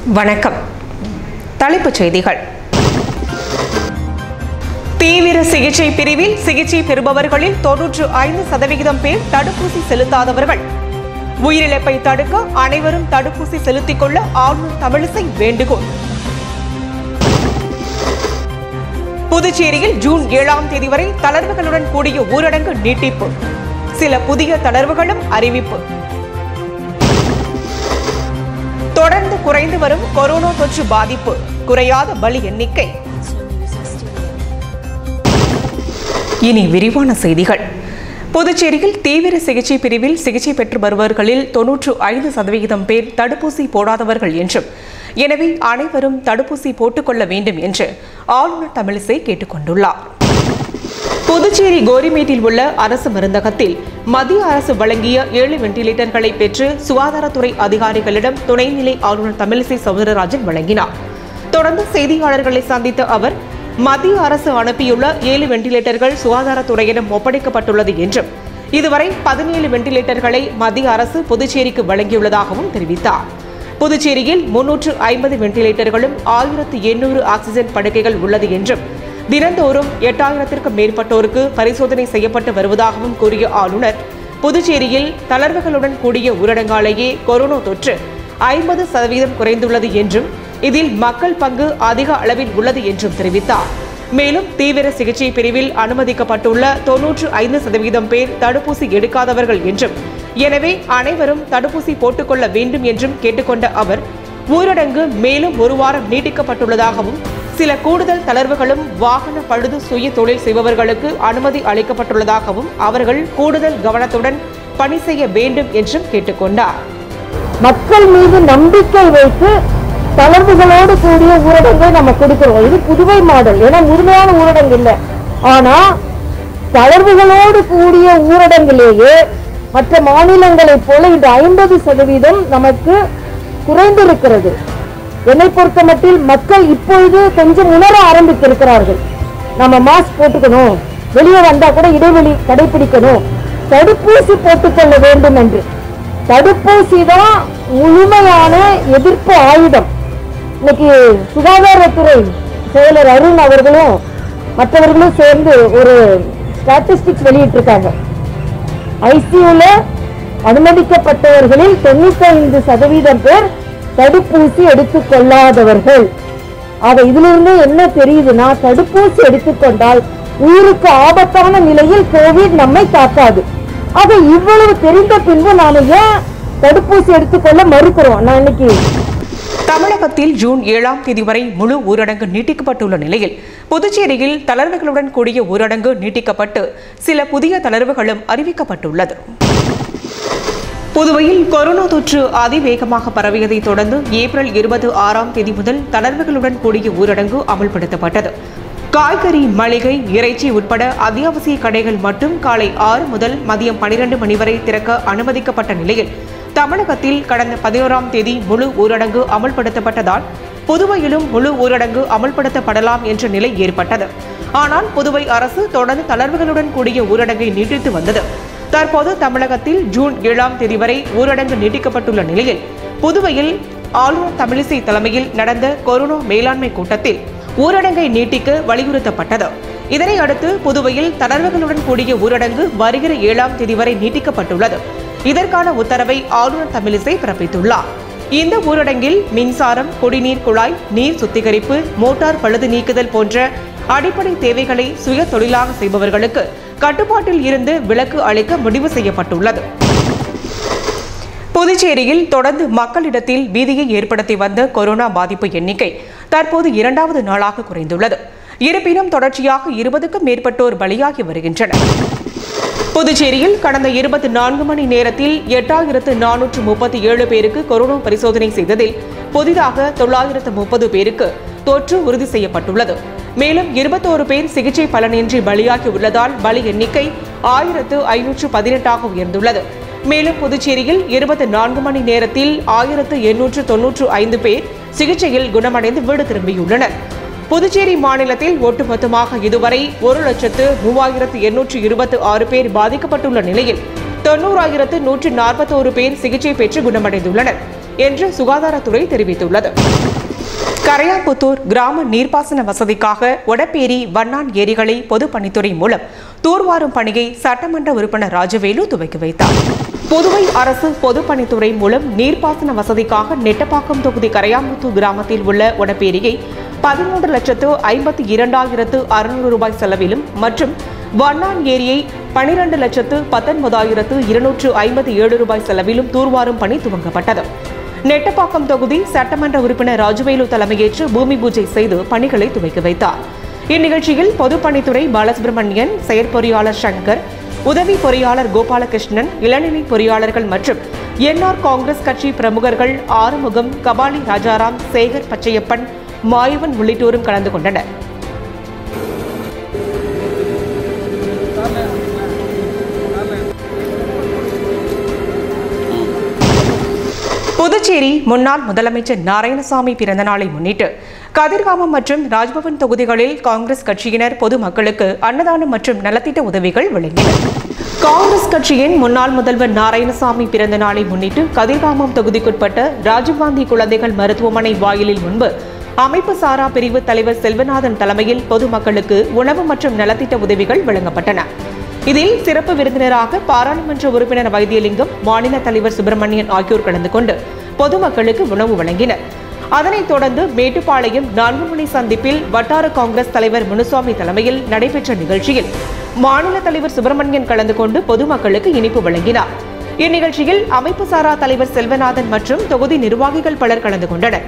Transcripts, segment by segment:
வணக்கம் தலைப்புச் செய்திகள் தீவிர சிகிச்சை பிரிவில் சிகிச்சை பெறுபவர்களில் தொன்னூற்று ஐந்து சதவிகிதம் பேர் தடுப்பூசி செலுத்தாதவர்கள் உயிரிழப்பை தடுக்க அனைவரும் தடுப்பூசி செலுத்திக் கொள்ள ஆளுநர் தமிழிசை வேண்டுகோள் புதுச்சேரியில் ஜூன் ஏழாம் தேதி வரை தளர்வுகளுடன் கூடிய ஊரடங்கு நீட்டிப்பு சில புதிய தளர்வுகளும் அறிவிப்பு தொடர்ந்து குறைந்து வரும் கொரோனா தொற்று பாதிப்பு குறையாத பலி எண்ணிக்கை இனி விரிவான செய்திகள் புதுச்சேரியில் தீவிர சிகிச்சை பிரிவில் சிகிச்சை பெற்று வருபவர்களில் தொன்னூற்று ஐந்து சதவிகிதம் பேர் தடுப்பூசி போடாதவர்கள் என்றும் எனவே அனைவரும் தடுப்பூசி போட்டுக்கொள்ள வேண்டும் என்று ஆளுநர் தமிழிசை கேட்டுக் கொண்டுள்ளார் புதுச்சேரி கோரிமேட்டில் உள்ள அரசு மருந்தகத்தில் மத்திய அரசு வழங்கிய ஏழு வெண்டிலேட்டர்களை பெற்று சுகாதாரத்துறை அதிகாரிகளிடம் துணைநிலை ஆளுநர் தமிழிசை சவுந்தரராஜன் வழங்கினார் தொடர்ந்து செய்தியாளர்களை சந்தித்த அவர் மத்திய அரசு அனுப்பியுள்ள ஏழு வெண்டிலேட்டர்கள் சுகாதாரத்துறையிடம் ஒப்படைக்கப்பட்டுள்ளது என்றும் இதுவரை பதினேழு வெண்டிலேட்டர்களை மத்திய அரசு புதுச்சேரிக்கு வழங்கியுள்ளதாகவும் தெரிவித்தார் புதுச்சேரியில் முன்னூற்று ஐம்பது வெண்டிலேட்டர்களும் ஆயிரத்து எண்ணூறு ஆக்சிஜன் படுக்கைகள் உள்ளது என்றும் தினந்தோறும் எட்டாயிரத்திற்கும் மேற்பட்டோருக்கு பரிசோதனை செய்யப்பட்டு வருவதாகவும் கூறிய ஆளுநர் புதுச்சேரியில் தளர்வுகளுடன் கூடிய ஊரடங்காலேயே கொரோனா தொற்று ஐம்பது சதவீதம் குறைந்துள்ளது என்றும் இதில் மக்கள் பங்கு அதிக அளவில் உள்ளது என்றும் தெரிவித்தார் மேலும் தீவிர சிகிச்சை பிரிவில் அனுமதிக்கப்பட்டுள்ள தொன்னூற்று ஐந்து சதவீதம் பேர் தடுப்பூசி எடுக்காதவர்கள் என்றும் எனவே அனைவரும் தடுப்பூசி போட்டுக்கொள்ள வேண்டும் என்றும் கேட்டுக்கொண்ட அவர் ஊரடங்கு மேலும் ஒரு வாரம் நீட்டிக்கப்பட்டுள்ளதாகவும் சில கூடுதல் தளர்வுகளும் வாகன பழுது சுய தொழில் செய்பவர்களுக்கு அனுமதி அளிக்கப்பட்டுள்ளதாகவும் அவர்கள் கூடுதல் கவனத்துடன் பணி செய்ய வேண்டும் என்றும் கேட்டுக்கொண்டார் மக்கள் மீது நம்பிக்கை வைத்து தளர்வுகளோடு கூடிய ஊரடங்கை நம்ம கொடுக்கிறோம் இது புதுவை மாடல் ஏன்னா முழுமையான ஊரடங்கு இல்லை ஆனா தளர்வுகளோடு கூடிய ஊரடங்கிலேயே மற்ற மாநிலங்களைப் போல இந்த ஐம்பது சதவீதம் நமக்கு குறைந்திருக்கிறது என்னை பொறுத்த மட்டில் மக்கள் இப்பொழுது கொஞ்சம் உணர ஆரம்பித்திருக்கிறார்கள் நம்ம மாஸ்க் போட்டுக்கணும் வெளியே வந்தா கூட இடைவெளி கடைபிடிக்கணும் தடுப்பூசி போட்டுக்கொள்ள வேண்டும் என்று தடுப்பூசி தான் முழுமையான எதிர்ப்பு ஆயுதம் இன்னைக்கு சுகாதாரத்துறை செயலர் அருண் அவர்களும் மற்றவர்களும் சேர்ந்து ஒரு ஸ்டாட்டிஸ்டிக்ஸ் வெளியிட்டிருக்காங்க ஐசியூல அனுமதிக்கப்பட்டவர்களில் தொண்ணூத்தி ஐந்து சதவீதம் பேர் தடுப்பூசி எடுத்துக் கொள்ளாதவர்கள் ஆக இதிலிருந்து என்ன தெரியுதுன்னா தடுப்பூசி எடுத்துக்கொண்டால் உயிருக்கு ஆபத்தான நிலையில் கோவிட் நம்மை தாக்காது ஆக இவ்வளவு தெரிந்த பின்பு நாம ஏன் தடுப்பூசி எடுத்துக்கொள்ள மறுக்கிறோம் நான் இன்னைக்கு தமிழகத்தில் ஜூன் ஏழாம் தேதி வரை முழு ஊரடங்கு நீட்டிக்கப்பட்டுள்ள நிலையில் புதுச்சேரியில் தளர்வுகளுடன் கூடிய ஊரடங்கு நீட்டிக்கப்பட்டு சில புதிய தளர்வுகளும் அறிவிக்கப்பட்டுள்ளது புதுவையில் கொரோனா தொற்று அதிவேகமாக பரவியதை தொடர்ந்து ஏப்ரல் இருபத்தி ஆறாம் தேதி முதல் தளர்வுகளுடன் கூடிய ஊரடங்கு அமல்படுத்தப்பட்டது காய்கறி மளிகை இறைச்சி உட்பட அத்தியாவசிய கடைகள் மட்டும் காலை ஆறு முதல் மதியம் பனிரெண்டு மணி வரை திறக்க அனுமதிக்கப்பட்ட நிலையில் தமிழகத்தில் கடந்த பதினோராம் தேதி முழு ஊரடங்கு அமல்படுத்தப்பட்டதால் புதுவையிலும் முழு ஊரடங்கு அமல்படுத்தப்படலாம் என்ற நிலை ஏற்பட்டது ஆனால் புதுவை அரசு தொடர்ந்து தளர்வுகளுடன் கூடிய ஊரடங்கை நீட்டித்து வந்தது தற்போது தமிழகத்தில் ஜூன் ஏழாம் தேதி வரை ஊரடங்கு நீட்டிக்கப்பட்டுள்ள நிலையில் புதுவையில் ஆளுநர் தமிழிசை தலைமையில் நடந்த கொரோனா மேலாண்மை கூட்டத்தில் ஊரடங்கை நீட்டிக்க வலியுறுத்தப்பட்டது இதனை அடுத்து புதுவையில் தளர்வுகளுடன் கூடிய ஊரடங்கு வருகிற ஏழாம் தேதி வரை நீட்டிக்கப்பட்டுள்ளது இதற்கான உத்தரவை ஆளுநர் தமிழிசை பிறப்பித்துள்ளார் இந்த ஊரடங்கில் மின்சாரம் குடிநீர் குழாய் நீர் சுத்திகரிப்பு மோட்டார் பழுது நீக்குதல் போன்ற அடிப்படை தேவைகளை சுய தொழிலாக செய்பவர்களுக்கு கட்டுப்பாட்டில் இருந்து விலக்கு அளிக்க முடிவு செய்யப்பட்டுள்ளது புதுச்சேரியில் தொடர்ந்து மக்களிடத்தில் பீதியை ஏற்படுத்தி வந்த கொரோனா பாதிப்பு எண்ணிக்கை தற்போது இரண்டாவது நாளாக குறைந்துள்ளது இருப்பினும் தொடர்ச்சியாக இருபதுக்கும் மேற்பட்டோர் பலியாகி வருகின்றனர் புதுச்சேரியில் கடந்த இருபத்தி நான்கு மணி நேரத்தில் எட்டாயிரத்து நானூற்று முப்பத்தி ஏழு பேருக்கு கொரோனா பரிசோதனை செய்ததில் புதிதாக தொள்ளாயிரத்து முப்பது பேருக்கு தொற்று உறுதி செய்யப்பட்டுள்ளது மேலும் இருபத்தோரு பேர் சிகிச்சை பலனின்றி பலியாகி உள்ளதால் பலி எண்ணிக்கை ஆயிரத்து ஐநூற்று பதினெட்டாக உயர்ந்துள்ளது மேலும் புதுச்சேரியில் இருபத்தி நான்கு மணி நேரத்தில் ஆயிரத்து எண்ணூற்று தொன்னூற்று ஐந்து பேர் சிகிச்சையில் குணமடைந்து வீடு திரும்பியுள்ளனர் புதுச்சேரி மாநிலத்தில் ஒட்டுமொத்தமாக இதுவரை ஒரு லட்சத்து மூவாயிரத்து எண்ணூற்று இருபத்தி ஆறு பேர் பாதிக்கப்பட்டுள்ள நிலையில் தொண்ணூறாயிரத்து நூற்று நாற்பத்தோரு பேர் சிகிச்சை பெற்று குணமடைந்துள்ளனர் என்று சுகாதாரத்துறை தெரிவித்துள்ளது கரையாம்புத்தூர் கிராம நீர்ப்பாசன வசதிக்காக ஒடப்பேரி வண்ணான் ஏரிகளை பொதுப்பணித்துறை மூலம் தூர்வாரும் பணியை சட்டமன்ற உறுப்பினர் ராஜவேலு துவக்கி வைத்தார் புதுவை அரசு பொதுப்பணித்துறை மூலம் நீர்ப்பாசன வசதிக்காக நெட்டப்பாக்கம் தொகுதி கரையாம்புத்தூர் கிராமத்தில் உள்ள ஒடப்பேரியை பதிமூன்று லட்சத்து ஐம்பத்தி இரண்டாயிரத்து அறுநூறு ரூபாய் செலவிலும் மற்றும் வண்ணான் ஏரியை பனிரெண்டு லட்சத்து பத்தொன்பதாயிரத்து இருநூற்று ஐம்பத்தி ஏழு ரூபாய் செலவிலும் தூர்வாரும் பணி துவங்கப்பட்டது நெட்டப்பாக்கம் தொகுதி சட்டமன்ற உறுப்பினர் ராஜவேலு தலைமையேற்று பூமி பூஜை செய்து பணிகளை துவக்கி வைத்தார் இந்நிகழ்ச்சியில் பொதுப்பணித்துறை பாலசுப்ரமணியன் செயற்பொறியாளர் சங்கர் உதவி பொறியாளர் கோபாலகிருஷ்ணன் இளநிலை பொறியாளர்கள் மற்றும் என்ஆர் காங்கிரஸ் கட்சி பிரமுகர்கள் ஆறுமுகம் கபாலி ராஜாராம் சேகர் பச்சையப்பன் மாயவன் உள்ளிட்டோரும் கலந்து கொண்டனர் புதுச்சேரி முன்னாள் முதலமைச்சர் நாராயணசாமி பிறந்தநாளை முன்னிட்டு கதிர்காமம் மற்றும் ராஜ்பவன் தொகுதிகளில் காங்கிரஸ் கட்சியினர் பொதுமக்களுக்கு அன்னதானம் மற்றும் நலத்திட்ட உதவிகள் வழங்கினர் காங்கிரஸ் கட்சியின் முன்னாள் முதல்வர் நாராயணசாமி பிறந்த நாளை முன்னிட்டு கதிர்காமம் தொகுதிக்குட்பட்ட ராஜீவ்காந்தி குழந்தைகள் மருத்துவமனை வாயிலில் முன்பு அமைப்பு சாரா பிரிவு தலைவர் செல்வநாதன் தலைமையில் பொதுமக்களுக்கு உணவு மற்றும் நலத்திட்ட உதவிகள் வழங்கப்பட்டன இதில் சிறப்பு விருந்தினராக பாராளுமன்ற உறுப்பினர் வைத்தியலிங்கம் மாநில தலைவர் சுப்பிரமணியன் ஆகியோர் கலந்து கொண்டு பொதுமக்களுக்கு உணவு வழங்கினர் அதனைத் தொடர்ந்து மேட்டுப்பாளையம் நான்கு மணி சந்திப்பில் வட்டார காங்கிரஸ் தலைவர் முனுசாமி தலைமையில் நடைபெற்ற நிகழ்ச்சியில் மாநில தலைவர் சுப்பிரமணியன் கலந்து கொண்டு பொதுமக்களுக்கு இனிப்பு வழங்கினார் இந்நிகழ்ச்சியில் அமைப்பு சாரா தலைவர் செல்வநாதன் மற்றும் தொகுதி நிர்வாகிகள் பலர் கலந்து கொண்டனர்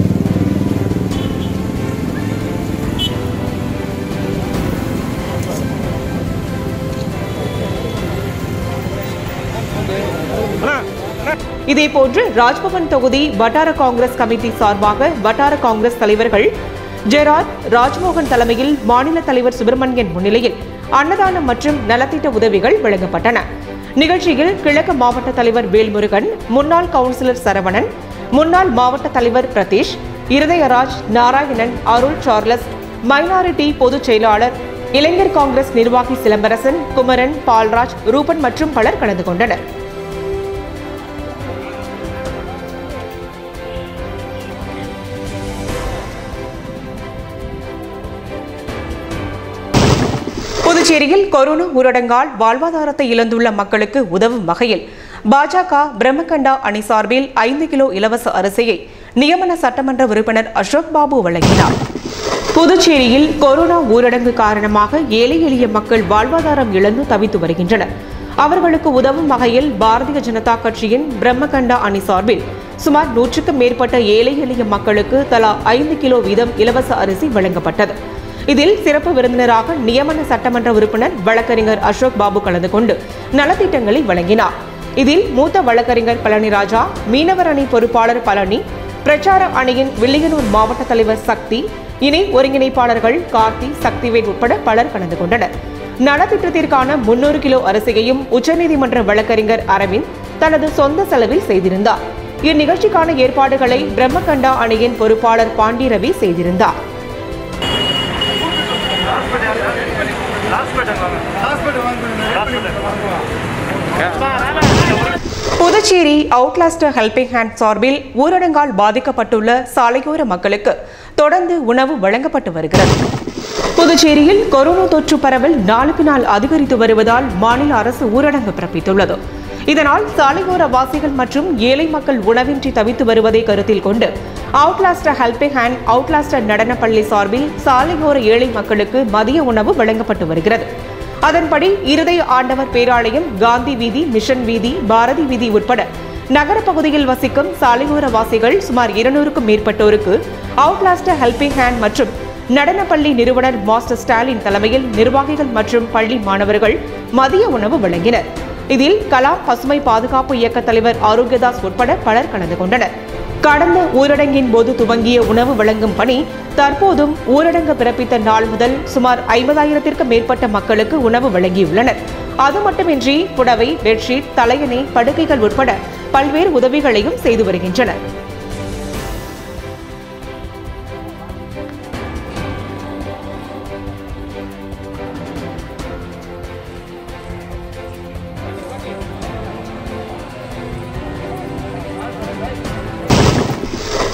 இதேபோன்று ராஜ்பவன் தொகுதி வட்டார காங்கிரஸ் கமிட்டி சார்பாக வட்டார காங்கிரஸ் தலைவர்கள் ஜெராட் ராஜ்மோகன் தலைமையில் மாநில தலைவர் சுப்பிரமணியன் முன்னிலையில் அன்னதானம் மற்றும் நலத்திட்ட உதவிகள் வழங்கப்பட்டன நிகழ்ச்சியில் கிழக்கு மாவட்ட தலைவர் வேல்முருகன் முன்னாள் கவுன்சிலர் சரவணன் முன்னாள் மாவட்ட தலைவர் பிரதீஷ் இருதயராஜ் நாராயணன் அருள் சார்லஸ் மைனாரிட்டி பொதுச் செயலாளர் இளைஞர் காங்கிரஸ் நிர்வாகி சிலம்பரசன் குமரன் பால்ராஜ் ரூபன் மற்றும் பலர் கலந்து கொண்டனர் புதுச்சேரியில் கொரோனா ஊரடங்கால் வாழ்வாதாரத்தை இழந்துள்ள மக்களுக்கு உதவும் வகையில் பாஜக பிரம்மகண்டா அணி சார்பில் ஐந்து கிலோ இலவச அரிசியை நியமன சட்டமன்ற உறுப்பினர் அசோக் பாபு வழங்கினார் புதுச்சேரியில் கொரோனா ஊரடங்கு காரணமாக ஏழை எளிய மக்கள் வாழ்வாதாரம் இழந்து தவித்து வருகின்றனர் அவர்களுக்கு உதவும் வகையில் பாரதிய ஜனதா கட்சியின் பிரம்மகண்டா அணி சார்பில் சுமார் நூற்றுக்கும் மேற்பட்ட ஏழை எளிய மக்களுக்கு தலா ஐந்து கிலோ வீதம் இலவச அரிசி வழங்கப்பட்டது இதில் சிறப்பு விருந்தினராக நியமன சட்டமன்ற உறுப்பினர் வழக்கறிஞர் அசோக் பாபு கலந்து கொண்டு நலத்திட்டங்களை வழங்கினார் இதில் மூத்த வழக்கறிஞர் பழனிராஜா மீனவர் அணி பொறுப்பாளர் பழனி பிரச்சார அணியின் வில்லியனூர் மாவட்ட தலைவர் சக்தி இணை ஒருங்கிணைப்பாளர்கள் கார்த்தி சக்திவேல் உட்பட பலர் கலந்து கொண்டனர் நலத்திட்டத்திற்கான முன்னூறு கிலோ அரிசியையும் உச்சநீதிமன்ற வழக்கறிஞர் அரவிந்த் தனது சொந்த செலவில் செய்திருந்தார் இந்நிகழ்ச்சிக்கான ஏற்பாடுகளை பிரம்மகண்டா அணியின் பொறுப்பாளர் பாண்டி ரவி செய்திருந்தார் புதுச்சேரி அவுட்லாஸ்டர் ஹெல்பிங் ஹேண்ட் சார்பில் ஊரடங்கால் பாதிக்கப்பட்டுள்ள சாலையோர மக்களுக்கு தொடர்ந்து உணவு வழங்கப்பட்டு வருகிறது புதுச்சேரியில் கொரோனா தொற்று பரவல் நாளுக்கு நாள் அதிகரித்து வருவதால் மாநில அரசு ஊரடங்கு பிறப்பித்துள்ளது இதனால் சாலையோர வாசிகள் மற்றும் ஏழை மக்கள் உணவின்றி தவித்து வருவதை கருத்தில் கொண்டு அவுட்லாஸ்டர் ஹெல்பிங் ஹேண்ட் அவுட்லாஸ்டர் நடனப்பள்ளி சார்பில் சாலையோர ஏழை மக்களுக்கு மதிய உணவு வழங்கப்பட்டு வருகிறது அதன்படி இருதய ஆண்டவர் பேராலயம் காந்தி வீதி மிஷன் வீதி பாரதி வீதி உட்பட நகர பகுதியில் வசிக்கும் சாலையோர வாசிகள் சுமார் இருநூறுக்கும் மேற்பட்டோருக்கு அவுட்லாஸ்டர் ஹெல்பிங் ஹேண்ட் மற்றும் நடனப்பள்ளி நிறுவனர் மாஸ்டர் ஸ்டாலின் தலைமையில் நிர்வாகிகள் மற்றும் பள்ளி மாணவர்கள் மதிய உணவு வழங்கினர் இதில் கலாம் பசுமை பாதுகாப்பு இயக்க தலைவர் ஆரோக்கியதாஸ் உட்பட பலர் கலந்து கொண்டனர் கடந்த ஊரடங்கின் போது துவங்கிய உணவு வழங்கும் பணி தற்போதும் ஊரடங்கு பிறப்பித்த நாள் முதல் சுமார் ஐம்பதாயிரத்திற்கும் மேற்பட்ட மக்களுக்கு உணவு வழங்கியுள்ளனர் அது மட்டுமின்றி புடவை பெட்ஷீட் தலையணை படுக்கைகள் உட்பட பல்வேறு உதவிகளையும் செய்து வருகின்றனர்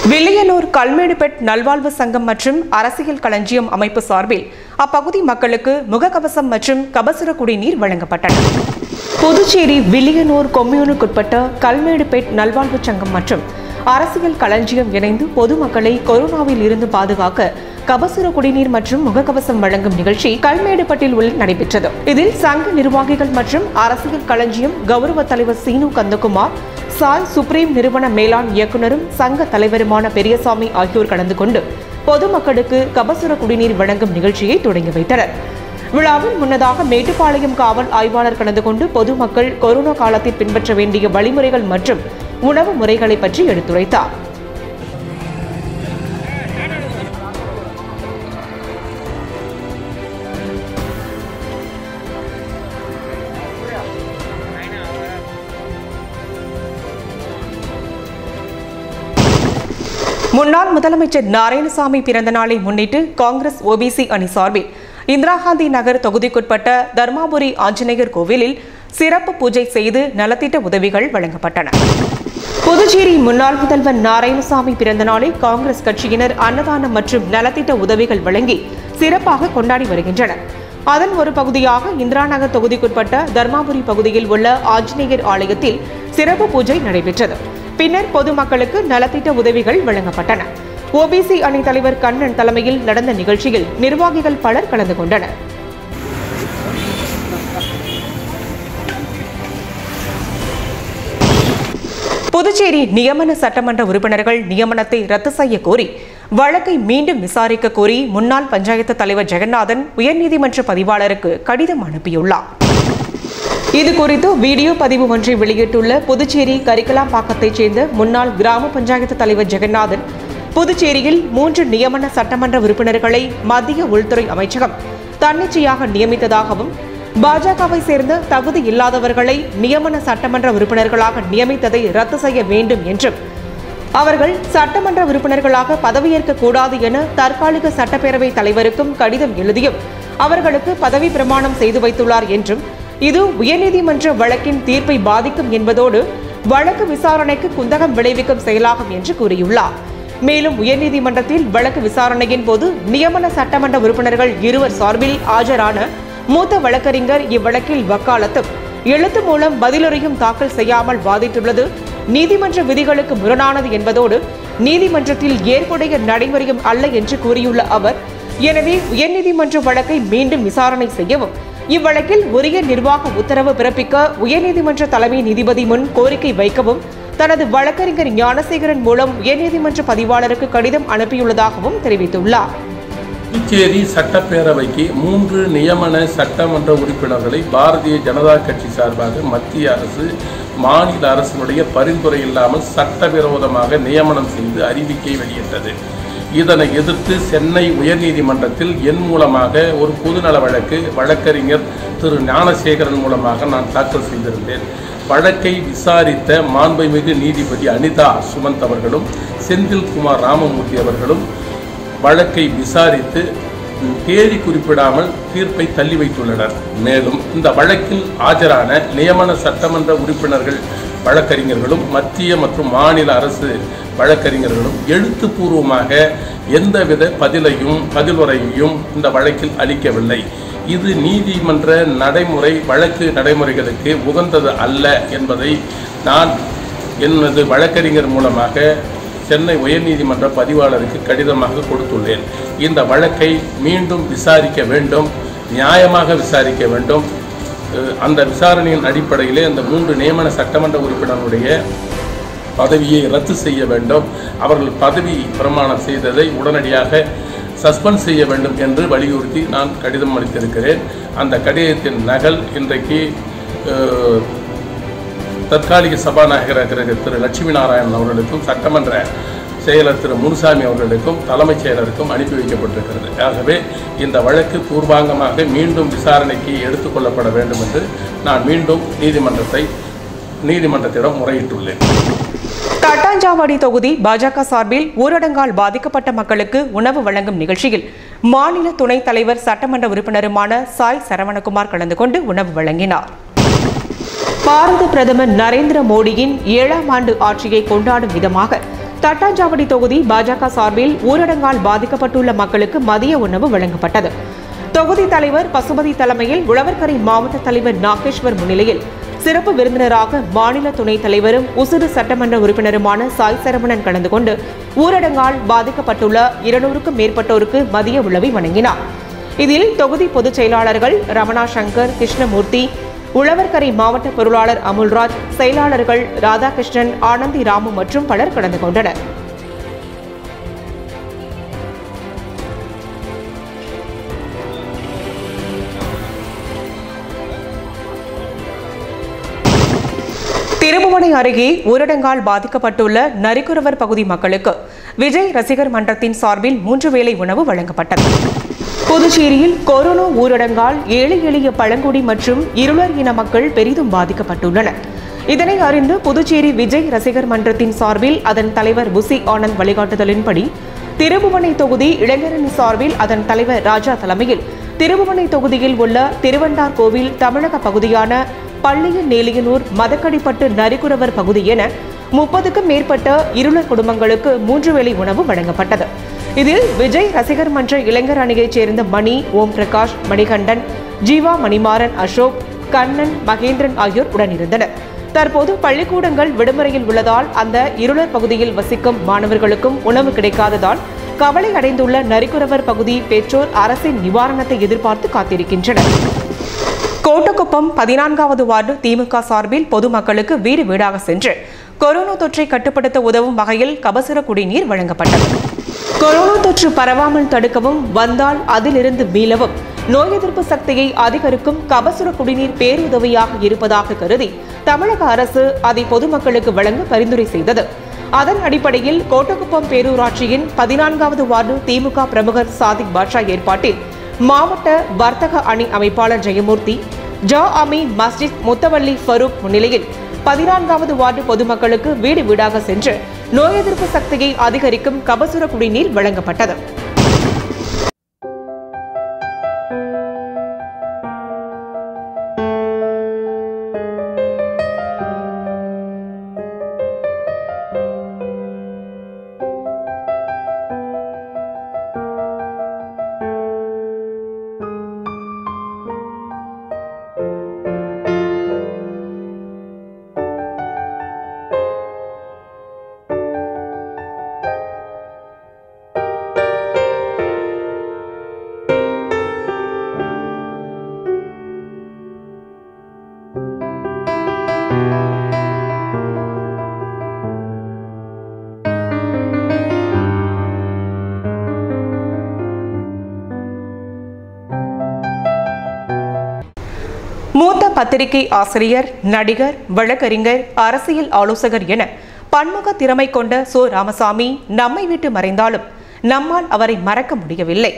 வில்லியனூர் கல்மேடுபெட் நல்வாழ்வு சங்கம் மற்றும் அரசியல் களஞ்சியம் அமைப்பு சார்பில் அப்பகுதி மக்களுக்கு முகக்கவசம் மற்றும் கபசுர குடிநீர் வழங்கப்பட்டன புதுச்சேரி வில்லியனூர் கொம்யூனுக்குட்பட்ட கல்மேடுபேட் நல்வாழ்வு சங்கம் மற்றும் அரசியல் களஞ்சியம் இணைந்து பொதுமக்களை கொரோனாவில் இருந்து பாதுகாக்க கபசுர குடிநீர் மற்றும் முகக்கவசம் வழங்கும் நிகழ்ச்சி கல்மேடுபட்டில் உள்ள நடைபெற்றது இதில் சங்க நிர்வாகிகள் மற்றும் அரசியல் களஞ்சியம் கௌரவ தலைவர் சீனு கந்தகுமார் சாய் சுப்ரீம் நிறுவன மேலாண் இயக்குனரும் சங்க தலைவருமான பெரியசாமி ஆகியோர் கலந்து கொண்டு பொதுமக்களுக்கு கபசுர குடிநீர் வழங்கும் நிகழ்ச்சியை தொடங்கி வைத்தனர் விழாவில் முன்னதாக மேட்டுப்பாளையம் காவல் ஆய்வாளர் கலந்து கொண்டு பொதுமக்கள் கொரோனா காலத்தில் பின்பற்ற வேண்டிய வழிமுறைகள் மற்றும் உணவு முறைகளை பற்றி எடுத்துரைத்தார் முன்னாள் முதலமைச்சர் நாராயணசாமி பிறந்த நாளை முன்னிட்டு காங்கிரஸ் ஓபிசி அணி சார்பில் இந்திரா காந்தி நகர் தொகுதிக்குட்பட்ட தர்மாபுரி ஆஞ்சநேயர் கோவிலில் சிறப்பு பூஜை செய்து நலத்திட்ட உதவிகள் வழங்கப்பட்டன புதுச்சேரி முன்னாள் முதல்வர் நாராயணசாமி பிறந்த நாளை காங்கிரஸ் கட்சியினர் அன்னதானம் மற்றும் நலத்திட்ட உதவிகள் வழங்கி சிறப்பாக கொண்டாடி வருகின்றனர் அதன் ஒரு பகுதியாக இந்திரா நகர் தொகுதிக்குட்பட்ட தர்மாபுரி பகுதியில் உள்ள ஆஞ்சநேயர் ஆலயத்தில் சிறப்பு பூஜை நடைபெற்றது பின்னர் பொதுமக்களுக்கு நலத்திட்ட உதவிகள் வழங்கப்பட்டன ஓபிசி அணி தலைவர் கண்ணன் தலைமையில் நடந்த நிகழ்ச்சியில் நிர்வாகிகள் பலர் கலந்து கொண்டனர் புதுச்சேரி நியமன சட்டமன்ற உறுப்பினர்கள் நியமனத்தை ரத்து செய்ய கோரி வழக்கை மீண்டும் விசாரிக்க கோரி முன்னாள் பஞ்சாயத்து தலைவர் ஜெகநாதன் உயர்நீதிமன்ற பதிவாளருக்கு கடிதம் அனுப்பியுள்ளார் இது குறித்து வீடியோ பதிவு ஒன்றை வெளியிட்டுள்ள புதுச்சேரி கரிக்கலாம்பாக்கத்தைச் சேர்ந்த முன்னாள் கிராம பஞ்சாயத்து தலைவர் ஜெகநாதன் புதுச்சேரியில் மூன்று நியமன சட்டமன்ற உறுப்பினர்களை மத்திய உள்துறை அமைச்சகம் தன்னிச்சையாக நியமித்ததாகவும் பாஜகவை சேர்ந்த தகுதி இல்லாதவர்களை நியமன சட்டமன்ற உறுப்பினர்களாக நியமித்ததை ரத்து செய்ய வேண்டும் என்றும் அவர்கள் சட்டமன்ற உறுப்பினர்களாக பதவியேற்க கூடாது என தற்காலிக சட்டப்பேரவை தலைவருக்கும் கடிதம் எழுதியும் அவர்களுக்கு பதவி பிரமாணம் செய்து வைத்துள்ளார் என்றும் இது உயர்நீதிமன்ற வழக்கின் தீர்ப்பை பாதிக்கும் என்பதோடு வழக்கு விசாரணைக்கு குந்தகம் விளைவிக்கும் செயலாகும் என்று கூறியுள்ளார் மேலும் உயர்நீதிமன்றத்தில் வழக்கு விசாரணையின் போது நியமன சட்டமன்ற உறுப்பினர்கள் இருவர் சார்பில் ஆஜரான மூத்த வழக்கறிஞர் இவ்வழக்கில் வக்காலத்தும் எழுத்து மூலம் பதிலுரையும் தாக்கல் செய்யாமல் வாதிட்டுள்ளது நீதிமன்ற விதிகளுக்கு முரணானது என்பதோடு நீதிமன்றத்தில் ஏற்புடைய நடைமுறையும் அல்ல என்று கூறியுள்ள அவர் எனவே உயர்நீதிமன்ற வழக்கை மீண்டும் விசாரணை செய்யவும் இவ்வழக்கில் உரிய நிர்வாக உத்தரவு பிறப்பிக்க உயர்நீதிமன்ற தலைமை நீதிபதி முன் கோரிக்கை வைக்கவும் தனது வழக்கறிஞர் ஞானசேகரன் மூலம் உயர்நீதிமன்ற பதிவாளருக்கு கடிதம் அனுப்பியுள்ளதாகவும் தெரிவித்துள்ளார் புதுச்சேரி சட்டப்பேரவைக்கு மூன்று நியமன சட்டமன்ற உறுப்பினர்களை பாரதிய ஜனதா கட்சி சார்பாக மத்திய அரசு மாநில அரசினுடைய பரிந்துரை இல்லாமல் சட்டவிரோதமாக நியமனம் செய்து அறிவிக்கை வெளியிட்டது இதனை எதிர்த்து சென்னை உயர்நீதிமன்றத்தில் என் மூலமாக ஒரு பொதுநல வழக்கு வழக்கறிஞர் திரு ஞானசேகரன் மூலமாக நான் தாக்கல் செய்திருந்தேன் வழக்கை விசாரித்த மாண்புமிகு நீதிபதி அனிதா சுமந்த் அவர்களும் செந்தில்குமார் ராமமூர்த்தி அவர்களும் வழக்கை விசாரித்து தேதி குறிப்பிடாமல் தீர்ப்பை தள்ளி வைத்துள்ளனர் மேலும் இந்த வழக்கில் ஆஜரான நியமன சட்டமன்ற உறுப்பினர்கள் வழக்கறிஞர்களும் மத்திய மற்றும் மாநில அரசு வழக்கறிஞர்களும் எழுத்துப்பூர்வமாக எந்தவித பதிலையும் பதிலுரையையும் இந்த வழக்கில் அளிக்கவில்லை இது நீதிமன்ற நடைமுறை வழக்கு நடைமுறைகளுக்கு உகந்தது அல்ல என்பதை நான் எனது வழக்கறிஞர் மூலமாக சென்னை உயர்நீதிமன்ற பதிவாளருக்கு கடிதமாக கொடுத்துள்ளேன் இந்த வழக்கை மீண்டும் விசாரிக்க வேண்டும் நியாயமாக விசாரிக்க வேண்டும் அஹ் அந்த விசாரணையின் அடிப்படையிலே அந்த மூன்று நியமன சட்டமன்ற உறுப்பினருடைய பதவியை ரத்து செய்ய வேண்டும் அவர்கள் பதவி பிரமாணம் செய்ததை உடனடியாக சஸ்பெண்ட் செய்ய வேண்டும் என்று வலியுறுத்தி நான் கடிதம் அளித்திருக்கிறேன் அந்த கடிதத்தின் நகல் இன்றைக்கு அஹ், தற்காலிக சபாநாயகராக திரு லட்சுமி நாராயணன் அவர்களுக்கும் சட்டமன்ற செயலர் திரு முனுசாமி அவர்களுக்கும் தலைமைச் செயலருக்கும் அனுப்பி வைக்கப்பட்டிருக்கிறது ஆகவே இந்த வழக்கு பூர்வாங்கமாக மீண்டும் விசாரணைக்கு எடுத்துக்கொள்ளப்பட வேண்டும் என்று நான் மீண்டும் நீதிமன்றத்தை நீதிமன்றத்திடம் முறையிட்டுள்ளேன் தட்டாஞ்சாவடி தொகுதி பாஜக சார்பில் ஊரடங்கால் பாதிக்கப்பட்ட மக்களுக்கு உணவு வழங்கும் நிகழ்ச்சியில் மாநில துணைத் தலைவர் சட்டமன்ற உறுப்பினருமான சாய் சரவணகுமார் கலந்து கொண்டு உணவு வழங்கினார் பாரத பிரதமர் நரேந்திர மோடியின் ஏழாம் ஆண்டு ஆட்சியை கொண்டாடும் விதமாக தட்டாஞ்சாவடி தொகுதி பாஜக சார்பில் ஊரடங்கால் பாதிக்கப்பட்டுள்ள மக்களுக்கு மதிய உணவு வழங்கப்பட்டது தொகுதி தலைவர் பசுபதி தலைமையில் உழவர்கரை மாவட்ட தலைவர் நாகேஸ்வர் முன்னிலையில் சிறப்பு விருந்தினராக மாநில துணைத் தலைவரும் உசுறு சட்டமன்ற உறுப்பினருமான சாய் சரவணன் கலந்து கொண்டு ஊரடங்கால் பாதிக்கப்பட்டுள்ள இருநூறுக்கும் மேற்பட்டோருக்கு மதிய உணவை வழங்கினார் இதில் தொகுதி பொதுச் செயலாளர்கள் ரமணா சங்கர் கிருஷ்ணமூர்த்தி உழவர்கரை மாவட்ட பொருளாளர் அமுல்ராஜ் செயலாளர்கள் ராதாகிருஷ்ணன் ஆனந்தி ராமு மற்றும் பலர் கலந்து கொண்டனர் திருபுவனை அருகே ஊரடங்கால் பாதிக்கப்பட்டுள்ள நரிக்குறவர் பகுதி மக்களுக்கு விஜய் ரசிகர் மன்றத்தின் சார்பில் மூன்று வேளை உணவு வழங்கப்பட்டது புதுச்சேரியில் கொரோனா ஊரடங்கால் ஏழை எளிய பழங்குடி மற்றும் இருளர் இன மக்கள் பெரிதும் பாதிக்கப்பட்டுள்ளனர் இதனை அறிந்து புதுச்சேரி விஜய் ரசிகர் மன்றத்தின் சார்பில் அதன் தலைவர் புசி ஆனந்த் வழிகாட்டுதலின்படி திருபுவனை தொகுதி இளைஞரணி சார்பில் அதன் தலைவர் ராஜா தலைமையில் திருபுவனை தொகுதியில் உள்ள திருவண்டார் கோவில் தமிழக பகுதியான பள்ளியின் நேலியனூர் மதக்கடிப்பட்டு நரிக்குறவர் பகுதி என முப்பதுக்கும் மேற்பட்ட இருளர் குடும்பங்களுக்கு மூன்று வேளை உணவு வழங்கப்பட்டது இதில் விஜய் ரசிகர் மன்ற இளைஞர் அணியைச் சேர்ந்த மணி ஓம் பிரகாஷ் மணிகண்டன் ஜீவா மணிமாறன் அசோக் கண்ணன் மகேந்திரன் ஆகியோர் உடனிருந்தனர் தற்போது பள்ளிக்கூடங்கள் விடுமுறையில் உள்ளதால் அந்த இருளர் பகுதியில் வசிக்கும் மாணவர்களுக்கும் உணவு கிடைக்காததால் கவலை அடைந்துள்ள நரிக்குறவர் பகுதி பெற்றோர் அரசின் நிவாரணத்தை எதிர்பார்த்து காத்திருக்கின்றனர் கோட்டக்குப்பம் பதினான்காவது வார்டு திமுக சார்பில் பொதுமக்களுக்கு வீடு வீடாக சென்று கொரோனா தொற்றை கட்டுப்படுத்த உதவும் வகையில் கபசுர குடிநீர் வழங்கப்பட்டது கொரோனா தொற்று பரவாமல் தடுக்கவும் வந்தால் அதிலிருந்து மீளவும் நோய் எதிர்ப்பு சக்தியை அதிகரிக்கும் கபசுர குடிநீர் பேருதவியாக இருப்பதாக கருதி தமிழக அரசு அதை பொதுமக்களுக்கு வழங்க பரிந்துரை செய்தது அதன் அடிப்படையில் கோட்டக்குப்பம் பேரூராட்சியின் பதினான்காவது வார்டு திமுக பிரமுகர் சாதிக் பாட்ஷா ஏற்பாட்டில் மாவட்ட வர்த்தக அணி அமைப்பாளர் ஜெயமூர்த்தி ஜா அமி மஸ்ஜித் முத்தவல்லி ஃபரூக் முன்னிலையில் பதினான்காவது வார்டு பொதுமக்களுக்கு வீடு வீடாக சென்று நோய் எதிர்ப்பு சக்தியை அதிகரிக்கும் கபசுர குடிநீர் வழங்கப்பட்டது மூத்த பத்திரிகை ஆசிரியர் நடிகர் வழக்கறிஞர் அரசியல் ஆலோசகர் என பன்முக திறமை கொண்ட சோ ராமசாமி நம்மை விட்டு மறைந்தாலும் நம்மால் அவரை மறக்க முடியவில்லை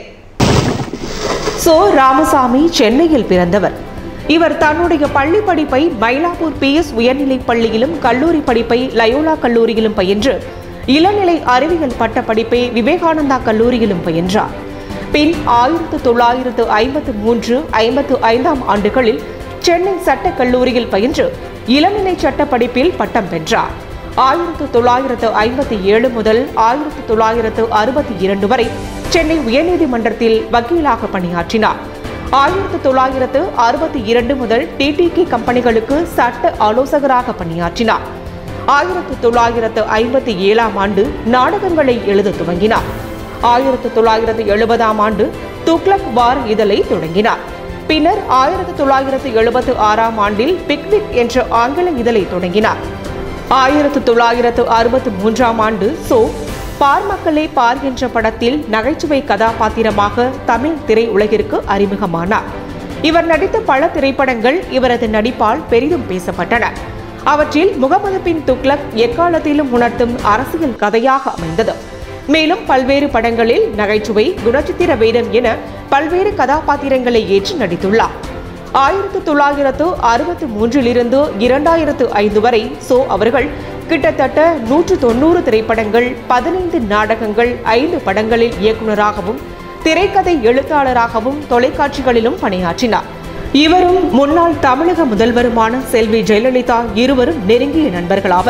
சோ ராமசாமி சென்னையில் பிறந்தவர் இவர் தன்னுடைய பள்ளி படிப்பை மயிலாப்பூர் பிஎஸ் உயர்நிலைப் பள்ளியிலும் கல்லூரி படிப்பை லயோலா கல்லூரியிலும் பயின்று இளநிலை அறிவியல் பட்ட படிப்பை விவேகானந்தா கல்லூரியிலும் பயின்றார் பின் ஆயிரத்து தொள்ளாயிரத்து ஐம்பத்து மூன்று ஐம்பத்து ஐந்தாம் ஆண்டுகளில் சென்னை சட்டக் கல்லூரியில் பயின்று இளநிலை சட்ட படிப்பில் பட்டம் பெற்றார் ஆயிரத்து தொள்ளாயிரத்து ஐம்பத்தி ஏழு முதல் ஆயிரத்து தொள்ளாயிரத்து அறுபத்தி இரண்டு வரை சென்னை உயர்நீதிமன்றத்தில் வக்கீலாக பணியாற்றினார் ஆயிரத்து தொள்ளாயிரத்து அறுபத்தி இரண்டு முதல் டிடிகே கம்பெனிகளுக்கு சட்ட ஆலோசகராக பணியாற்றினார் ஆயிரத்து தொள்ளாயிரத்து ஐம்பத்தி ஏழாம் ஆண்டு நாடகங்களை எழுத துவங்கினார் ஆயிரத்து தொள்ளாயிரத்து எழுபதாம் ஆண்டு துக்ளக் வார இதழை தொடங்கினார் பின்னர் ஆயிரத்து தொள்ளாயிரத்து எழுபத்து ஆறாம் ஆண்டில் பிக்னிக் என்ற ஆங்கில இதழை தொடங்கினார் ஆயிரத்து தொள்ளாயிரத்து அறுபத்து மூன்றாம் ஆண்டு சோ பார் மக்களே பார் என்ற படத்தில் நகைச்சுவை கதாபாத்திரமாக தமிழ் திரையுலகிற்கு அறிமுகமானார் இவர் நடித்த பல திரைப்படங்கள் இவரது நடிப்பால் பெரிதும் பேசப்பட்டன அவற்றில் முகமது பின் துக்ளக் எக்காலத்திலும் உணர்த்தும் அரசியல் கதையாக அமைந்தது மேலும் பல்வேறு படங்களில் நகைச்சுவை குணச்சித்திர வேடம் என பல்வேறு கதாபாத்திரங்களை ஏற்று நடித்துள்ளார் ஆயிரத்து தொள்ளாயிரத்து அறுபத்து மூன்றிலிருந்து இரண்டாயிரத்து ஐந்து வரை சோ அவர்கள் கிட்டத்தட்ட நூற்று தொண்ணூறு திரைப்படங்கள் பதினைந்து நாடகங்கள் ஐந்து படங்களில் இயக்குநராகவும் திரைக்கதை எழுத்தாளராகவும் தொலைக்காட்சிகளிலும் பணியாற்றினார் இவரும் முன்னாள் தமிழக முதல்வருமான செல்வி ஜெயலலிதா இருவரும் நெருங்கிய நண்பர்களாவர்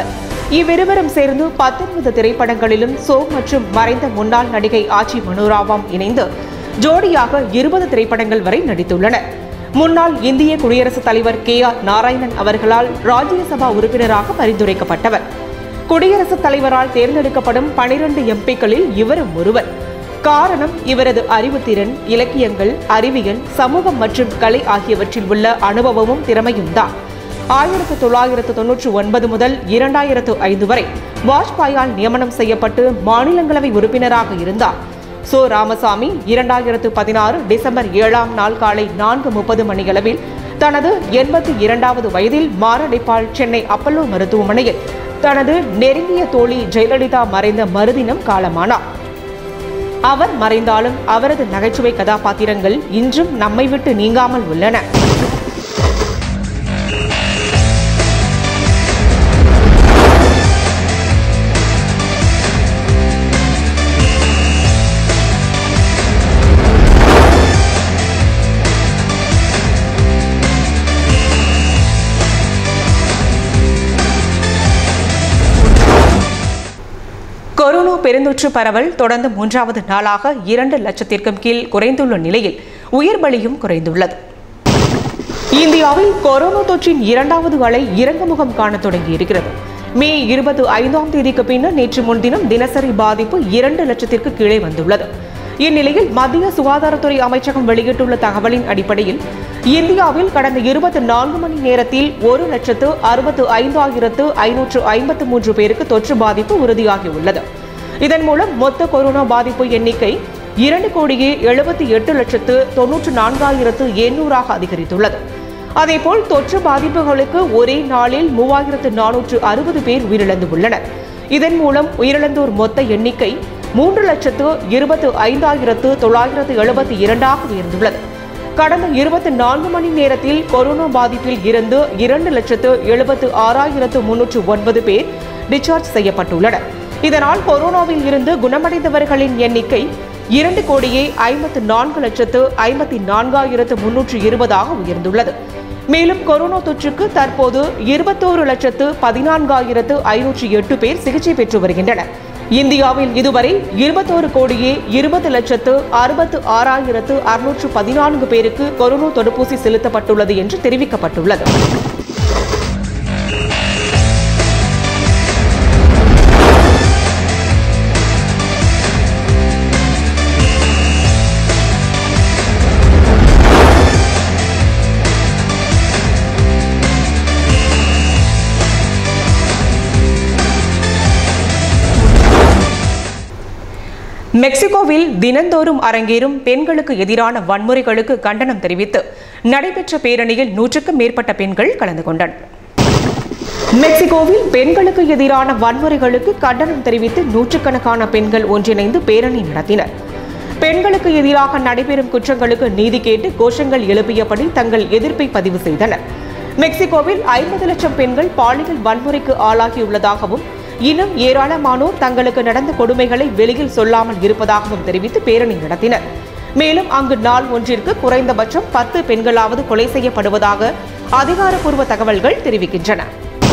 இவ்விருவரும் சேர்ந்து பத்தொன்பது திரைப்படங்களிலும் சோ மற்றும் மறைந்த முன்னாள் நடிகை ஆச்சி மனோராவாம் இணைந்து ஜோடியாக இருபது திரைப்படங்கள் வரை நடித்துள்ளனர் முன்னாள் இந்திய குடியரசுத் தலைவர் கே ஆர் நாராயணன் அவர்களால் ராஜ்யசபா உறுப்பினராக பரிந்துரைக்கப்பட்டவர் குடியரசுத் தலைவரால் தேர்ந்தெடுக்கப்படும் பனிரெண்டு எம்பிக்களில் இவரும் ஒருவர் காரணம் இவரது அறிவுத்திறன் இலக்கியங்கள் அறிவியல் சமூகம் மற்றும் கலை ஆகியவற்றில் உள்ள அனுபவமும் திறமையும் தான் ஆயிரத்து தொள்ளாயிரத்து தொன்னூற்று ஒன்பது முதல் இரண்டாயிரத்து ஐந்து வரை வாஜ்பாயால் நியமனம் செய்யப்பட்டு மாநிலங்களவை உறுப்பினராக இருந்தார் சோ ராமசாமி இரண்டாயிரத்து பதினாறு டிசம்பர் ஏழாம் நாள் காலை நான்கு முப்பது மணியளவில் தனது எண்பத்தி இரண்டாவது வயதில் மாரடைப்பால் சென்னை அப்பல்லோ மருத்துவமனையில் தனது நெருங்கிய தோழி ஜெயலலிதா மறைந்த மறுதினம் காலமானார் அவர் மறைந்தாலும் அவரது நகைச்சுவை கதாபாத்திரங்கள் இன்றும் நம்மை விட்டு நீங்காமல் உள்ளன கொரோனா பெருந்தொற்று பரவல் தொடர்ந்து மூன்றாவது நாளாக இரண்டு லட்சத்திற்கும் கீழ் குறைந்துள்ள நிலையில் உயிர் பலியும் குறைந்துள்ளது இந்தியாவில் கொரோனா தொற்றின் இரண்டாவது அலை இறங்குமுகம் காண தொடங்கியிருக்கிறது மே இருபத்தி ஐந்தாம் தேதிக்கு பின்னர் நேற்று முன்தினம் தினசரி பாதிப்பு இரண்டு லட்சத்திற்கு கீழே வந்துள்ளது இந்நிலையில் மத்திய சுகாதாரத்துறை அமைச்சகம் வெளியிட்டுள்ள தகவலின் அடிப்படையில் இந்தியாவில் கடந்த இருபத்தி நான்கு மணி நேரத்தில் ஒரு லட்சத்து அறுபத்து ஐந்தாயிரத்து ஐநூற்று ஐம்பத்து மூன்று பேருக்கு தொற்று பாதிப்பு உறுதியாகியுள்ளது இதன் மூலம் மொத்த கொரோனா பாதிப்பு எண்ணிக்கை இரண்டு கோடியே எழுபத்தி எட்டு லட்சத்து தொன்னூற்று நான்காயிரத்து எண்ணூறாக அதிகரித்துள்ளது அதேபோல் தொற்று பாதிப்புகளுக்கு ஒரே நாளில் மூவாயிரத்து நானூற்று அறுபது பேர் உயிரிழந்துள்ளனர் இதன் மூலம் உயிரிழந்தோர் மொத்த எண்ணிக்கை மூன்று லட்சத்து இருபத்து ஐந்தாயிரத்து தொள்ளாயிரத்து எழுபத்தி இரண்டாக உயர்ந்துள்ளது கடந்த இருபத்தி நான்கு மணி நேரத்தில் கொரோனா பாதிப்பில் இருந்து இரண்டு லட்சத்து எழுபத்து ஆறாயிரத்து முன்னூற்று ஒன்பது பேர் டிஸ்சார்ஜ் செய்யப்பட்டுள்ளனர் இதனால் கொரோனாவில் இருந்து குணமடைந்தவர்களின் எண்ணிக்கை இரண்டு கோடியே ஐம்பத்து நான்கு லட்சத்து ஐம்பத்தி நான்காயிரத்து முன்னூற்று இருபதாக உயர்ந்துள்ளது மேலும் கொரோனா தொற்றுக்கு தற்போது இருபத்தோரு லட்சத்து பதினான்காயிரத்து ஐநூற்று எட்டு பேர் சிகிச்சை பெற்று வருகின்றனர் இந்தியாவில் இதுவரை இருபத்தோரு கோடியே இருபது லட்சத்து அறுபத்து ஆறாயிரத்து அறுநூற்று பதினான்கு பேருக்கு கொரோனா தடுப்பூசி செலுத்தப்பட்டுள்ளது என்று தெரிவிக்கப்பட்டுள்ளது மெக்சிகோவில் தினந்தோறும் அரங்கேறும் பெண்களுக்கு எதிரான வன்முறைகளுக்கு கண்டனம் தெரிவித்து நடைபெற்ற பேரணியில் நூற்றுக்கும் மேற்பட்ட பெண்கள் கலந்து கொண்டனர் மெக்சிகோவில் பெண்களுக்கு எதிரான வன்முறைகளுக்கு கண்டனம் தெரிவித்து நூற்றுக்கணக்கான பெண்கள் ஒன்றிணைந்து பேரணி நடத்தினர் பெண்களுக்கு எதிராக நடைபெறும் குற்றங்களுக்கு நீதி கேட்டு கோஷங்கள் எழுப்பியபடி தங்கள் எதிர்ப்பை பதிவு செய்தனர் மெக்சிகோவில் ஐம்பது லட்சம் பெண்கள் பாலியல் வன்முறைக்கு ஆளாகியுள்ளதாகவும் இன்னும் ஏராளமானோர் தங்களுக்கு நடந்த கொடுமைகளை வெளியில் சொல்லாமல் இருப்பதாகவும் தெரிவித்து பேரணி நடத்தினர் மேலும் அங்கு நாள் ஒன்றிற்கு குறைந்தபட்சம் பத்து பெண்களாவது கொலை செய்யப்படுவதாக அதிகாரப்பூர்வ தகவல்கள் தெரிவிக்கின்றன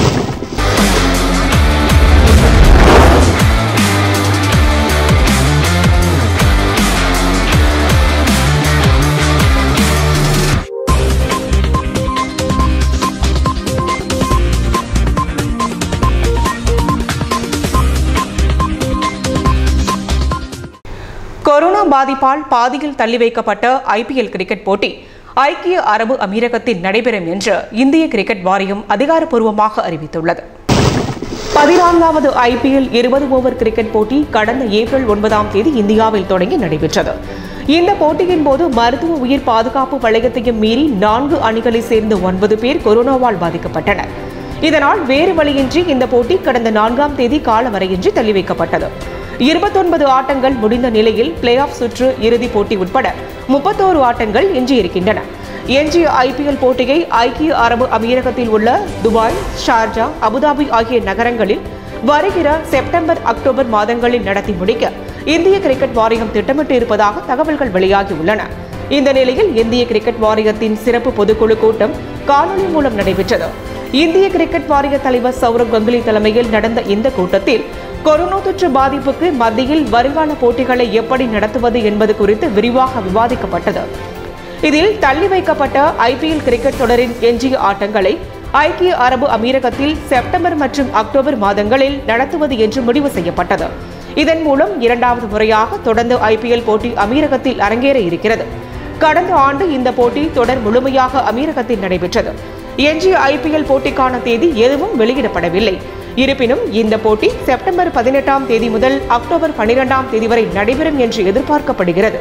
கொரோனா பாதிப்பால் பாதியில் தள்ளி வைக்கப்பட்ட ஐபிஎல் கிரிக்கெட் போட்டி ஐக்கிய அரபு அமீரகத்தில் நடைபெறும் என்று இந்திய கிரிக்கெட் வாரியம் அதிகாரப்பூர்வமாக அறிவித்துள்ளது பதினான்காவது ஐபிஎல் இருபது ஓவர் கிரிக்கெட் போட்டி கடந்த ஏப்ரல் ஒன்பதாம் தேதி இந்தியாவில் தொடங்கி நடைபெற்றது இந்த போட்டியின் போது மருத்துவ உயிர் பாதுகாப்பு வளையத்தையும் மீறி நான்கு அணிகளை சேர்ந்த ஒன்பது பேர் கொரோனாவால் பாதிக்கப்பட்டனர் இதனால் வேறு வழியின்றி இந்த போட்டி கடந்த நான்காம் தேதி காலவரையின்றி தள்ளி வைக்கப்பட்டது இருபத்தொன்பது ஆட்டங்கள் முடிந்த நிலையில் பிளே ஆஃப் சுற்று இறுதிப் போட்டி உட்பட முப்பத்தோரு ஆட்டங்கள் எஞ்சியிருக்கின்றன எஞ்சிய ஐபிஎல் போட்டியை ஐக்கிய அரபு அமீரகத்தில் உள்ள துபாய் ஷார்ஜா அபுதாபி ஆகிய நகரங்களில் வருகிற செப்டம்பர் அக்டோபர் மாதங்களில் நடத்தி முடிக்க இந்திய கிரிக்கெட் வாரியம் திட்டமிட்டு இருப்பதாக தகவல்கள் வெளியாகியுள்ளன இந்த நிலையில் இந்திய கிரிக்கெட் வாரியத்தின் சிறப்பு பொதுக்குழு கூட்டம் காணொலி மூலம் நடைபெற்றது இந்திய கிரிக்கெட் வாரிய தலைவர் சௌரவ் கங்குலி தலைமையில் நடந்த இந்த கூட்டத்தில் கொரோனா தொற்று பாதிப்புக்கு மத்தியில் வருங்கால போட்டிகளை எப்படி நடத்துவது என்பது குறித்து விரிவாக விவாதிக்கப்பட்டது இதில் தள்ளி வைக்கப்பட்ட ஐபிஎல் கிரிக்கெட் தொடரின் எஞ்சிய ஆட்டங்களை ஐக்கிய அரபு அமீரகத்தில் செப்டம்பர் மற்றும் அக்டோபர் மாதங்களில் நடத்துவது என்று முடிவு செய்யப்பட்டது இதன் மூலம் இரண்டாவது முறையாக தொடர்ந்து ஐபிஎல் போட்டி அமீரகத்தில் அரங்கேற இருக்கிறது கடந்த ஆண்டு இந்த போட்டி தொடர் முழுமையாக அமீரகத்தில் நடைபெற்றது எஞ்சிய ஐபிஎல் போட்டிக்கான தேதி எதுவும் வெளியிடப்படவில்லை இருப்பினும் இந்த போட்டி செப்டம்பர் பதினெட்டாம் தேதி முதல் அக்டோபர் பனிரெண்டாம் தேதி வரை நடைபெறும் என்று எதிர்பார்க்கப்படுகிறது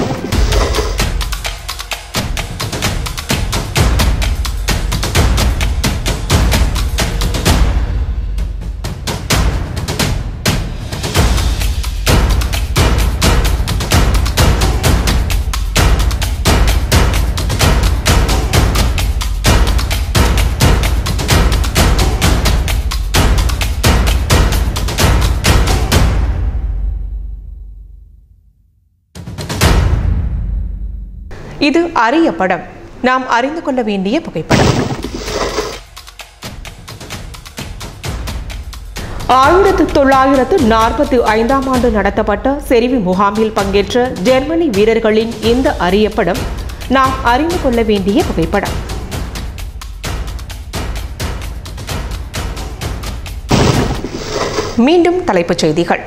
இது அரிய படம் நாம் அறிந்து கொள்ள வேண்டிய புகைப்படம் ஆயிரத்து தொள்ளாயிரத்து நாற்பத்தி ஐந்தாம் ஆண்டு நடத்தப்பட்ட செறிவு முகாமில் பங்கேற்ற ஜெர்மனி வீரர்களின் இந்த அரிய படம் நாம் அறிந்து கொள்ள வேண்டிய புகைப்படம் மீண்டும் தலைப்புச் செய்திகள்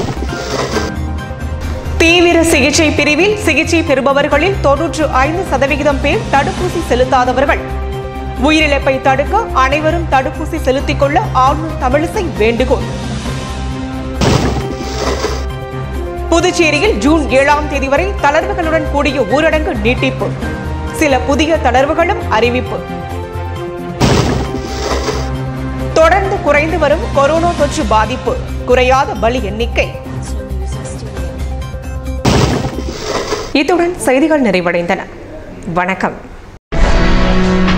தீவிர சிகிச்சை பிரிவில் சிகிச்சை பெறுபவர்களில் தொன்னூற்று ஐந்து சதவிகிதம் பேர் தடுப்பூசி செலுத்தாதவர்கள் உயிரிழப்பை தடுக்க அனைவரும் தடுப்பூசி செலுத்திக் கொள்ள ஆளுநர் தமிழிசை வேண்டுகோள் புதுச்சேரியில் ஜூன் ஏழாம் தேதி வரை தளர்வுகளுடன் கூடிய ஊரடங்கு நீட்டிப்பு சில புதிய தளர்வுகளும் அறிவிப்பு தொடர்ந்து குறைந்து வரும் கொரோனா தொற்று பாதிப்பு குறையாத பலி எண்ணிக்கை இத்துடன் செய்திகள் நிறைவடைந்தன வணக்கம்